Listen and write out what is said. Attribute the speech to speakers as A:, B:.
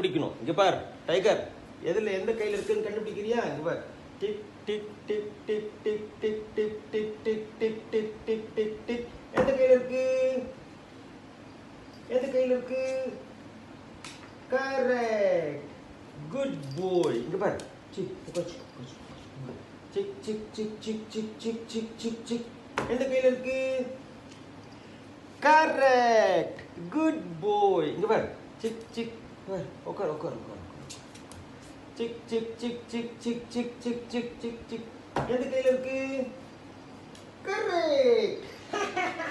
A: கண்டுபிடிக்கணும் இங்க பார் டைகர் எதுல எந்த கையில இருக்குன்னு கண்டுபிடிக்கிறியா இங்க பார் டிக் டிக் டிக் டிக் டிக் டிக் டிக் டிக் டிக் டிக் டிக் டிக் டிக் டிக் எந்த கையில இருக்கு எந்த கையில இருக்கு கரெக்ட் குட் பாய் இங்க பார் சிக் உட்காரு, உட்காரு, உட்காரு. சிக் சிக் சிக் சிக் சிக் சிக் சிக் சிக் சிக் எந்த கையில இருக்கு கரெக்ட் குட் பாய் இங்க பார் சிக் சிக் பார், உட்கார் உட்கார் உட்கார் சிக் சிக் சிக் சிக் சிக் சிக் சிக் சிக் சிக் சிக் எந்த கையில இருக்கு கரெக்ட்